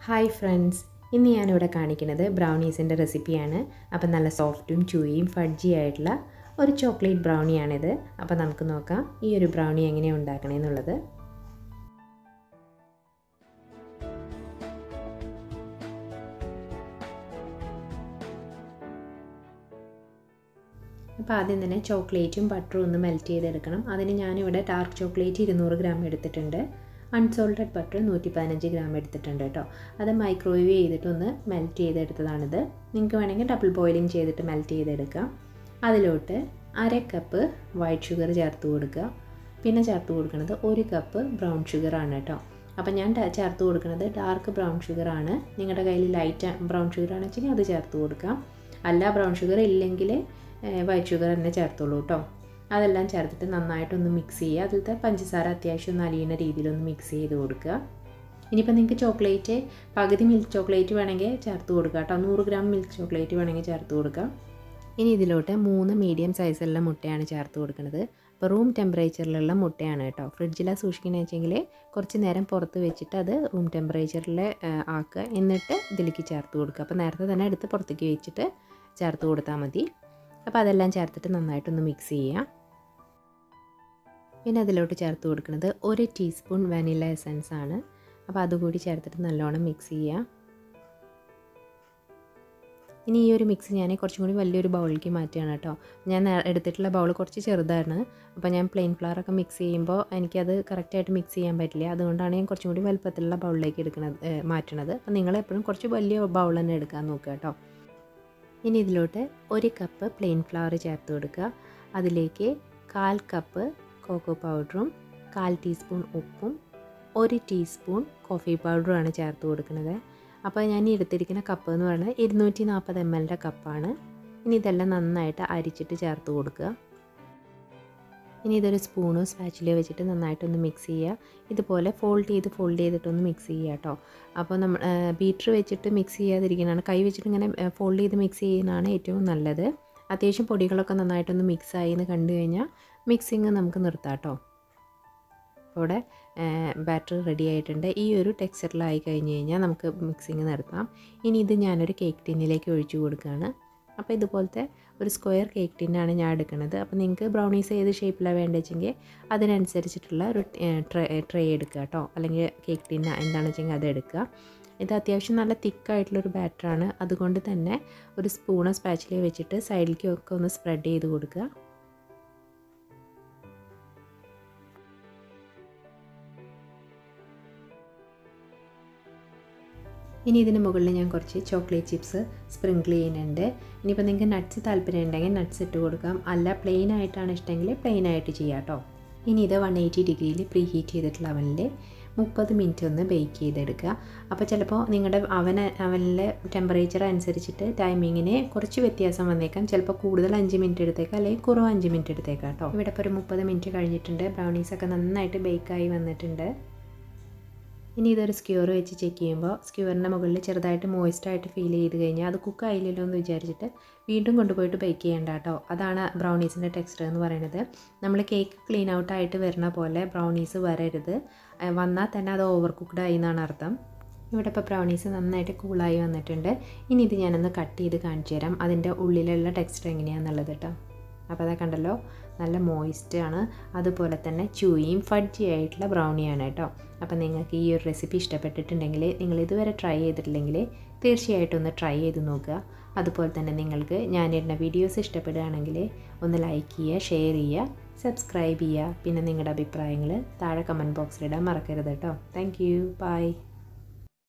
hi friends ഇന്ന് ഞാനിവിടെ കാണിക്കുന്നത് ബ്രൗണീസിൻ്റെ റെസിപ്പിയാണ് അപ്പം നല്ല സോഫ്റ്റും ചൂയും ഫഡ്ജി ആയിട്ടുള്ള ഒരു ചോക്ലേറ്റ് ബ്രൗണിയാണിത് അപ്പം നമുക്ക് നോക്കാം ഈ ഒരു ബ്രൗണി എങ്ങനെയാണ് ഉണ്ടാക്കണമെന്നുള്ളത് അപ്പോൾ ആദ്യം തന്നെ ചോക്ലേറ്റും ബട്ടറും ഒന്ന് മെൽറ്റ് ചെയ്തെടുക്കണം അതിന് ഞാനിവിടെ ഡാർക്ക് ചോക്ലേറ്റ് ഇരുന്നൂറ് ഗ്രാം എടുത്തിട്ടുണ്ട് അൺസോൾട്ടഡ് ബട്ടർ നൂറ്റി പതിനഞ്ച് ഗ്രാം എടുത്തിട്ടുണ്ട് കേട്ടോ അത് മൈക്രോവേവ് ചെയ്തിട്ടൊന്ന് മെൽറ്റ് ചെയ്തെടുത്തതാണിത് നിങ്ങൾക്ക് വേണമെങ്കിൽ ഡബിൾ ബോയിലിംഗ് ചെയ്തിട്ട് മെൽറ്റ് ചെയ്തെടുക്കാം അതിലോട്ട് അര കപ്പ് വൈറ്റ് ഷുഗർ ചേർത്ത് കൊടുക്കുക പിന്നെ ചേർത്ത് കൊടുക്കുന്നത് ഒരു കപ്പ് ബ്രൗൺ ഷുഗറാണ് കേട്ടോ അപ്പം ഞാൻ ചേർത്ത് കൊടുക്കുന്നത് ഡാർക്ക് ബ്രൗൺ ഷുഗറാണ് നിങ്ങളുടെ കയ്യിൽ ലൈറ്റ് ബ്രൗൺ ഷുഗർ ആണെന്ന് വെച്ചെങ്കിൽ അത് ചേർത്ത് കൊടുക്കാം അല്ല ബ്രൗൺ ഷുഗർ ഇല്ലെങ്കിൽ വൈറ്റ് ഷുഗർ തന്നെ ചേർത്തോളൂ കേട്ടോ അതെല്ലാം ചേർത്തിട്ട് നന്നായിട്ടൊന്ന് മിക്സ് ചെയ്യുക അതിലത്തെ പഞ്ചസാര അത്യാവശ്യം ഒന്ന് അലിയുന്ന രീതിയിലൊന്ന് മിക്സ് ചെയ്ത് കൊടുക്കുക ഇനിയിപ്പോൾ നിങ്ങൾക്ക് ചോക്ലേറ്റ് പകുതി മിൽക്ക് ചോക്ലേറ്റ് വേണമെങ്കിൽ ചേർത്ത് കൊടുക്കുക കേട്ടോ നൂറ് ഗ്രാം മിൽക്ക് ചോക്ലേറ്റ് വേണമെങ്കിൽ ചേർത്ത് കൊടുക്കുക ഇനി ഇതിലോട്ട് മൂന്ന് മീഡിയം സൈസുള്ള മുട്ടയാണ് ചേർത്ത് കൊടുക്കുന്നത് അപ്പോൾ റൂം ടെമ്പറേച്ചറിലുള്ള മുട്ടയാണ് കേട്ടോ ഫ്രിഡ്ജിലാണ് സൂക്ഷിക്കുന്നത് വെച്ചെങ്കിൽ കുറച്ച് നേരം പുറത്ത് വെച്ചിട്ട് അത് റൂം ടെമ്പറേച്ചറിൽ ആക്കുക എന്നിട്ട് ഇതിലേക്ക് ചേർത്ത് കൊടുക്കുക അപ്പോൾ നേരത്തെ തന്നെ എടുത്ത് പുറത്തേക്ക് വെച്ചിട്ട് ചേർത്ത് കൊടുത്താൽ മതി അപ്പോൾ അതെല്ലാം ചേർത്തിട്ട് നന്നായിട്ടൊന്ന് മിക്സ് ചെയ്യുക പിന്നെ അതിലോട്ട് ചേർത്ത് കൊടുക്കുന്നത് ഒരു ടീസ്പൂൺ വാനില എസൻസ് ആണ് അപ്പോൾ അതുകൂടി ചേർത്തിട്ട് നല്ലോണം മിക്സ് ചെയ്യുക ഇനി ഈ ഒരു മിക്സ് ഞാൻ കുറച്ചും കൂടി വലിയൊരു ബൗളിലേക്ക് മാറ്റുകയാണ് കേട്ടോ ഞാൻ എടുത്തിട്ടുള്ള ബൗൾ കുറച്ച് ചെറുതാണ് അപ്പോൾ ഞാൻ പ്ലെയിൻ ഫ്ലവർ ഒക്കെ മിക്സ് ചെയ്യുമ്പോൾ എനിക്കത് കറക്റ്റായിട്ട് മിക്സ് ചെയ്യാൻ പറ്റില്ല അതുകൊണ്ടാണ് ഞാൻ കുറച്ചും കൂടി വലുപ്പത്തിലുള്ള ബൗളിലേക്ക് എടുക്കുന്നത് മാറ്റണത് അപ്പോൾ നിങ്ങൾ എപ്പോഴും കുറച്ച് വലിയ ബൗൾ തന്നെ എടുക്കാൻ നോക്കുക കേട്ടോ ഇനി ഇതിലോട്ട് ഒരു കപ്പ് പ്ലെയിൻ ഫ്ലവർ ചേർത്ത് കൊടുക്കുക അതിലേക്ക് കാൽ കപ്പ് കോക്കോ പൗഡറും കാൽ ടീസ്പൂൺ ഉപ്പും ഒരു ടീസ്പൂൺ കോഫി പൗഡറുമാണ് ചേർത്ത് കൊടുക്കുന്നത് അപ്പോൾ ഞാൻ ഈ എടുത്തിരിക്കുന്ന കപ്പ് എന്ന് പറയുന്നത് ഇരുന്നൂറ്റി നാൽപ്പത് എം എല്ലിൻ്റെ കപ്പാണ് ഇനി ഇതെല്ലാം നന്നായിട്ട് അരിച്ചിട്ട് ചേർത്ത് കൊടുക്കുക ഇനി ഇതൊരു സ്പൂണോ സ്പാച്ചിലോ വെച്ചിട്ട് നന്നായിട്ടൊന്ന് മിക്സ് ചെയ്യുക ഇതുപോലെ ഫോൾഡ് ചെയ്ത് ഫോൾഡ് ചെയ്തിട്ടൊന്ന് മിക്സ് ചെയ്യുക കേട്ടോ അപ്പോൾ നമ്മൾ ബീറ്റർ വെച്ചിട്ട് മിക്സ് ചെയ്യാതിരിക്കുന്നതാണ് കൈ വെച്ചിട്ട് ഇങ്ങനെ ഫോൾഡ് ചെയ്ത് മിക്സ് ചെയ്യുന്നതാണ് ഏറ്റവും നല്ലത് അത്യാവശ്യം പൊടികളൊക്കെ നന്നായിട്ടൊന്ന് മിക്സ് ആയി എന്ന് കണ്ടു കഴിഞ്ഞാൽ മിക്സിങ് നമുക്ക് നിർത്താം കേട്ടോ അപ്പോൾ ഇവിടെ ബാറ്റർ റെഡി ആയിട്ടുണ്ട് ഈ ഒരു ടെക്സ്ചറിലായി കഴിഞ്ഞ് കഴിഞ്ഞാൽ നമുക്ക് മിക്സിങ് നിർത്താം ഇനി ഇത് ഞാനൊരു കേക്ക് ടിന്നിലേക്ക് ഒഴിച്ചു കൊടുക്കുകയാണ് അപ്പോൾ ഇതുപോലത്തെ ഒരു സ്ക്വയർ കേക്ക് ടിന്നാണ് ഞാൻ എടുക്കുന്നത് അപ്പോൾ നിങ്ങൾക്ക് ബ്രൗണീസ് ഏത് ഷേപ്പിലാണ് വേണ്ടത് വെച്ചെങ്കിൽ അതിനനുസരിച്ചിട്ടുള്ള ഒരു ട്രേ ട്രേ എടുക്കുക കേട്ടോ അല്ലെങ്കിൽ കേക്ക് ടിന്ന എന്താണെന്ന് വെച്ചെങ്കിൽ അത് എടുക്കുക ഇത് അത്യാവശ്യം നല്ല തിക്കായിട്ടുള്ളൊരു ബാറ്ററാണ് അതുകൊണ്ട് തന്നെ ഒരു സ്പൂണോ സ്പാച്ചിലോ വെച്ചിട്ട് സൈഡിലേക്കൊക്കെ ഒന്ന് സ്പ്രെഡ് ചെയ്ത് കൊടുക്കുക ഇനി ഇതിന് മുകളിൽ ഞാൻ കുറച്ച് ചോക്ലേറ്റ് ചിപ്സ് സ്പ്രിങ്കിൾ ചെയ്യുന്നുണ്ട് ഇനിയിപ്പോൾ നിങ്ങൾക്ക് നട്ട്സ് താല്പര്യം ഉണ്ടെങ്കിൽ നട്ട്സ് ഇട്ട് കൊടുക്കാം അല്ല പ്ലെയിൻ ആയിട്ടാണ് ഇഷ്ടമെങ്കിൽ പ്ലെയിൻ ആയിട്ട് ചെയ്യാം കേട്ടോ ഇനി ഇത് വൺ എയ്റ്റി ഡിഗ്രിയിൽ പ്രീ ഹീറ്റ് ചെയ്തിട്ടുള്ള അവനിൽ മുപ്പത് മിനിറ്റ് ഒന്ന് ബേക്ക് ചെയ്തെടുക്കുക അപ്പോൾ ചിലപ്പോൾ നിങ്ങളുടെ അവൻ അവനിലെ ടെമ്പറേച്ചർ അനുസരിച്ചിട്ട് ടൈമിങ്ങിന് കുറച്ച് വ്യത്യാസം വന്നേക്കാം ചിലപ്പോൾ കൂടുതൽ അഞ്ച് മിനിറ്റ് എടുത്തേക്കാം അല്ലെങ്കിൽ കുറവ് അഞ്ച് മിനിറ്റ് എടുത്തേക്കാം കേട്ടോ ഇവിടെ ഇപ്പോൾ ഒരു മുപ്പത് മിനിറ്റ് കഴിഞ്ഞിട്ടുണ്ട് ബ്രൗണീസൊക്കെ നന്നായിട്ട് ബേക്കായി വന്നിട്ടുണ്ട് ഇനി ഇതൊരു സ്ക്യൂർ വെച്ച് ചെക്ക് ചെയ്യുമ്പോൾ സ്ക്യൂറിൻ്റെ മുകളിൽ ചെറുതായിട്ട് മോയിസ്റ്റായിട്ട് ഫീൽ ചെയ്ത് കഴിഞ്ഞാൽ അത് കുക്ക് ആയില്ലല്ലോ എന്ന് വിചാരിച്ചിട്ട് വീണ്ടും കൊണ്ടുപോയിട്ട് ബേക്ക് ചെയ്യേണ്ട കേട്ടോ അതാണ് ബ്രൗണീസിൻ്റെ ടെക്സ്ചർ എന്ന് പറയുന്നത് നമ്മൾ കേക്ക് ക്ലീൻ ഔട്ട് ആയിട്ട് വരുന്ന പോലെ ബ്രൗണീസ് വരരുത് വന്നാൽ തന്നെ അത് ഓവർ കുക്ക്ഡ് ആയി എന്നാണ് അർത്ഥം ഇവിടെ ഇപ്പോൾ ബ്രൗണീസ് നന്നായിട്ട് കൂളായി വന്നിട്ടുണ്ട് ഇനി ഇത് ഞാനൊന്ന് കട്ട് ചെയ്ത് കാണിച്ചു തരാം അതിൻ്റെ ഉള്ളിലുള്ള ടെക്സ്ചർ എങ്ങനെയാണെന്നുള്ളത് കേട്ടോ അപ്പോൾ അതാ കണ്ടല്ലോ നല്ല മോയിസ്റ്റ് ആണ് അതുപോലെ തന്നെ ചൂയിയും ഫഡ്ജി ആയിട്ടുള്ള ബ്രൗണിയാണ് കേട്ടോ അപ്പോൾ നിങ്ങൾക്ക് ഈ ഒരു റെസിപ്പി ഇഷ്ടപ്പെട്ടിട്ടുണ്ടെങ്കിൽ നിങ്ങൾ ഇതുവരെ ട്രൈ ചെയ്തിട്ടില്ലെങ്കിൽ തീർച്ചയായിട്ടും ഒന്ന് ട്രൈ ചെയ്ത് നോക്കുക അതുപോലെ തന്നെ നിങ്ങൾക്ക് ഞാനിടുന്ന വീഡിയോസ് ഇഷ്ടപ്പെടുകയാണെങ്കിൽ ഒന്ന് ലൈക്ക് ചെയ്യുക ഷെയർ ചെയ്യുക സബ്സ്ക്രൈബ് ചെയ്യുക പിന്നെ നിങ്ങളുടെ അഭിപ്രായങ്ങൾ താഴെ കമൻറ്റ് ബോക്സിലിടാൻ മറക്കരുത് കേട്ടോ താങ്ക് യു ബൈ